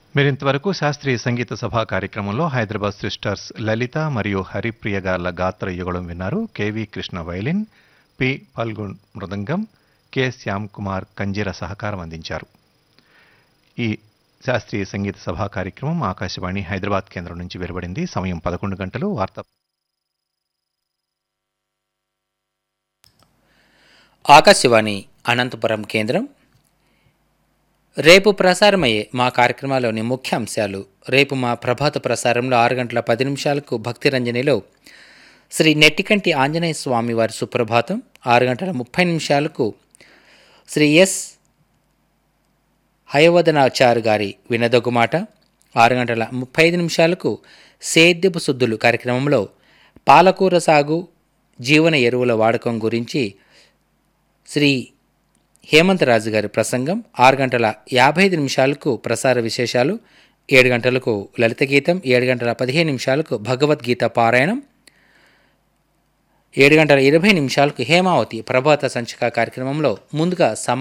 మీరింతవరకు శాస్త్రీయ సంగీత సభా కార్యక్రమంలో హైదరాబాద్ సిస్టర్స్ లలిత మరియు హరిప్రియ గార్ల గాత్ర యుగళం విన్నారు K V Krishna violin P Phalgun మృదంగం కె శ్యామ్ కుమార్ కంజీర సహకారం అందించారు ఈ శాస్త్రీయ సంగీత సభా కార్యక్రమం ఆకాశవాణి హైదరాబాద్ కేంద్రం నుంచి వెలువడింది సమయం పదకొండు గంటలు వార్త ఆకాశవాణి అనంతపురం కేంద్రం రేపు ప్రసారమయ్యే మా కార్యక్రమాల్లోని ముఖ్య అంశాలు రేపు మా ప్రభాత ప్రసారంలో ఆరు గంటల పది నిమిషాలకు భక్తి రంజనిలో శ్రీ నెట్టికంటి ఆంజనేయ స్వామి వారి సుప్రభాతం ఆరు గంటల ముప్పై నిమిషాలకు శ్రీ ఎస్ హయవదనాచారు గారి వినదొగ్గు మాట ఆరు గంటల ముప్పై ఐదు నిమిషాలకు సేద్యపు శుద్ధులు కార్యక్రమంలో పాలకూర సాగు జీవన ఎరువుల వాడకం గురించి శ్రీ హేమంత్ రాజు గారి ప్రసంగం ఆరు గంటల యాభై ఐదు నిమిషాలకు ప్రసార విశేషాలు ఏడు గంటలకు లలిత గీతం ఏడు గంటల పదిహేను నిమిషాలకు భగవద్గీత పారాయణం ఏడు గంటల ఇరవై నిమిషాలకు హేమావతి ప్రభాత సంచిక కార్యక్రమంలో ముందుగా సమా